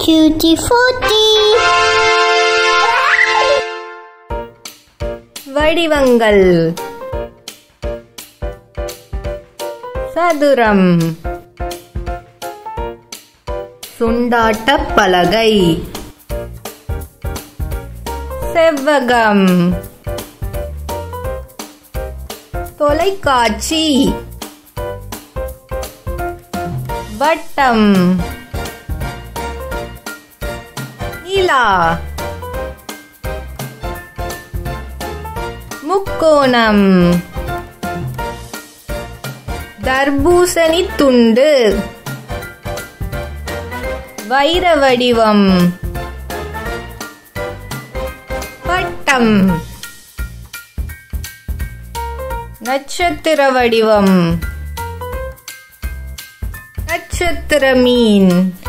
Tutti Frutti. வடிவங்கள் சதுரம் சுண்டாட்டப் பலகை செவ்வகம் தொலைக்காட்சி வட்டம் நிலா முக்கோணம் தர்பூசணி துண்டு வைர வடிவம் வட்டம் நட்சத்திர வடிவம் நட்சத்திர மீன்